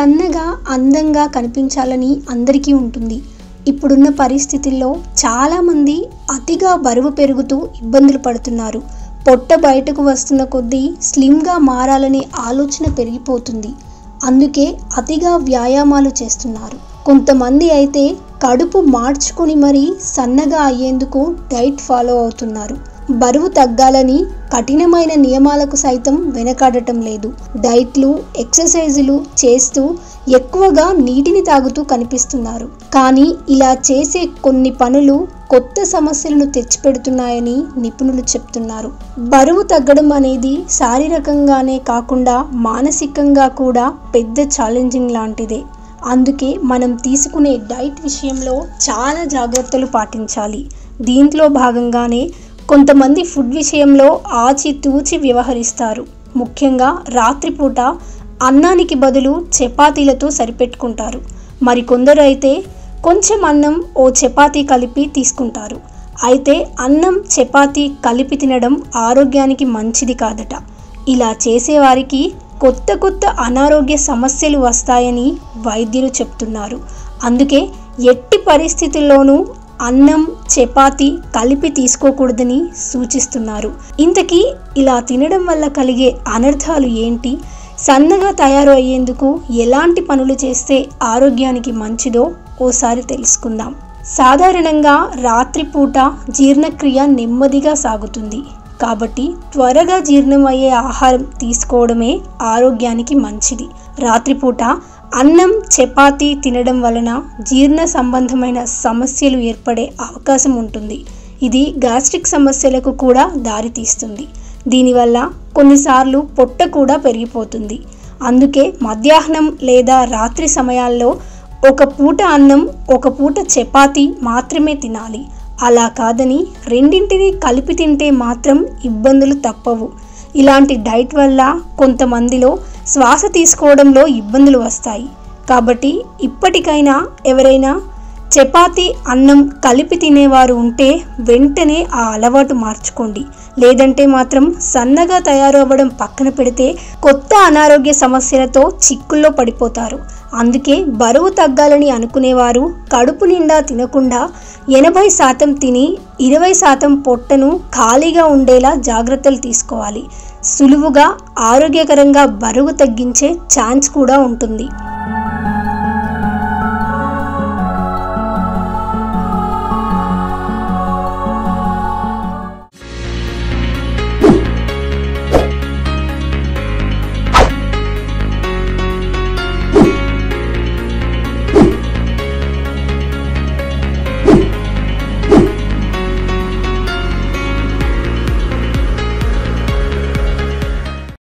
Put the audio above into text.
సన్నగా అందంగా కనిపించాలని అందరికీ ఉంటుంది ఇప్పుడున్న పరిస్థితుల్లో చాలామంది అతిగా బరువు పెరుగుతూ ఇబ్బందులు పడుతున్నారు పొట్ట బయటకు వస్తున్న కొద్దీ స్లిమ్గా మారాలనే ఆలోచన పెరిగిపోతుంది అందుకే అతిగా వ్యాయామాలు చేస్తున్నారు కొంతమంది అయితే కడుపు మార్చుకుని మరీ సన్నగా అయ్యేందుకు డైట్ ఫాలో అవుతున్నారు బరువు తగ్గాలని కఠినమైన నియమాలకు సైతం వెనకాడటం లేదు డైట్లు ఎక్సర్సైజులు చేస్తూ ఎక్కువగా నీటిని తాగుతూ కనిపిస్తున్నారు కానీ ఇలా చేసే కొన్ని పనులు కొత్త సమస్యలను తెచ్చిపెడుతున్నాయని నిపుణులు చెప్తున్నారు బరువు తగ్గడం అనేది శారీరకంగానే కాకుండా మానసికంగా కూడా పెద్ద ఛాలెంజింగ్ లాంటిదే అందుకే మనం తీసుకునే డైట్ విషయంలో చాలా జాగ్రత్తలు పాటించాలి దీంట్లో భాగంగానే కొంతమంది ఫుడ్ విషయంలో ఆచితూచి వ్యవహరిస్తారు ముఖ్యంగా రాత్రిపూట అన్నానికి బదులు చపాతీలతో సరిపెట్టుకుంటారు మరికొందరు అయితే కొంచెం అన్నం ఓ చపాతీ కలిపి తీసుకుంటారు అయితే అన్నం చపాతీ కలిపి తినడం ఆరోగ్యానికి మంచిది కాదట ఇలా చేసేవారికి కొత్త కొత్త అనారోగ్య సమస్యలు వస్తాయని వైద్యులు చెప్తున్నారు అందుకే ఎట్టి పరిస్థితుల్లోనూ అన్నం చపాతి కలిపి తీసుకోకూడదని సూచిస్తున్నారు ఇంతకీ ఇలా తినడం వల్ల కలిగే అనర్థాలు ఏంటి సన్నగా తయారు అయ్యేందుకు ఎలాంటి పనులు చేస్తే ఆరోగ్యానికి మంచిదో ఓసారి తెలుసుకుందాం సాధారణంగా రాత్రిపూట జీర్ణక్రియ నెమ్మదిగా సాగుతుంది కాబట్టి త్వరగా జీర్ణం అయ్యే ఆహారం తీసుకోవడమే ఆరోగ్యానికి మంచిది రాత్రిపూట అన్నం చపాతీ తినడం వలన జీర్ణ సంబంధమైన సమస్యలు ఏర్పడే అవకాశం ఉంటుంది ఇది గ్యాస్ట్రిక్ సమస్యలకు కూడా దారితీస్తుంది దీనివల్ల కొన్నిసార్లు పొట్ట కూడా పెరిగిపోతుంది అందుకే మధ్యాహ్నం లేదా రాత్రి సమయాల్లో ఒక పూట అన్నం ఒక పూట చపాతీ మాత్రమే తినాలి అలా కాదని రెండింటిని కలిపి తింటే మాత్రం ఇబ్బందులు తప్పవు ఇలాంటి డైట్ వల్ల కొంతమందిలో శ్వాస తీసుకోవడంలో ఇబ్బందులు వస్తాయి కాబట్టి ఇప్పటికైనా ఎవరైనా చపాతీ అన్నం కలిపి తినేవారు ఉంటే వెంటనే ఆ అలవాటు మార్చుకోండి లేదంటే మాత్రం సన్నగా తయారు అవ్వడం పక్కన పెడితే కొత్త అనారోగ్య సమస్యలతో చిక్కుల్లో పడిపోతారు అందుకే బరువు తగ్గాలని అనుకునేవారు కడుపు నిండా తినకుండా ఎనభై శాతం తిని ఇరవై శాతం పొట్టను ఖాళీగా ఉండేలా జాగ్రత్తలు తీసుకోవాలి సులువుగా ఆరోగ్యకరంగా బరువు తగ్గించే ఛాన్స్ కూడా ఉంటుంది